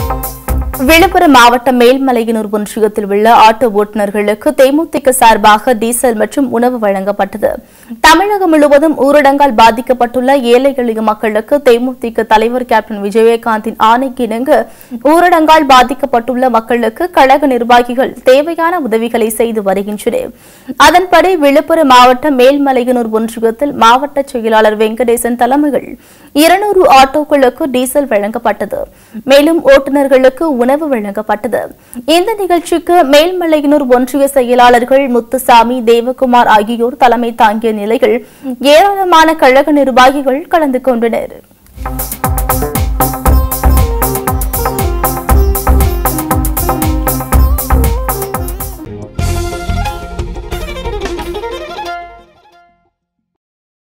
விழுப்புரம் மாவட்டம் மேல்மலையனூர் ஒன்றியத்தில் உள்ள ஆட்டோ ஓட்டுநர்களுக்கு தேமுதிக சார்பாக டீசல் மற்றும் உணவு வழங்கப்பட்டது தமிழகம் முழுவதும் ஊரடங்கால் பாதிக்கப்பட்டுள்ள ஏழை எளிய மக்களுக்கு தேமுதிக தலைவர் கேப்டன் விஜயகாந்தின் ஆணைக்கு இணங்க ஊரடங்கால் பாதிக்கப்பட்டுள்ள மக்களுக்கு கழக நிர்வாகிகள் தேவையான உதவிகளை செய்து வருகின்றனர் அதன்படி விழுப்புரம் மாவட்டம் மேல்மலையனூர் ஒன்றியத்தில் மாவட்ட செயலாளர் வெங்கடேசன் தலைமையில் இருநூறு ஆட்டோக்களுக்கு டீசல் வழங்கப்பட்டது மேலும் ஓட்டுநர்களுக்கு உணவு வழங்கப்பட்டது இந்த நிகழ்ச்சிக்கு மேல்மலையனூர் ஒன்றிய செயலாளர்கள் முத்துசாமி தேவகுமார் ஆகியோர் தலைமை தாங்கிய நிலையில் ஏராளமான கழக நிர்வாகிகள் கலந்து கொண்டனர்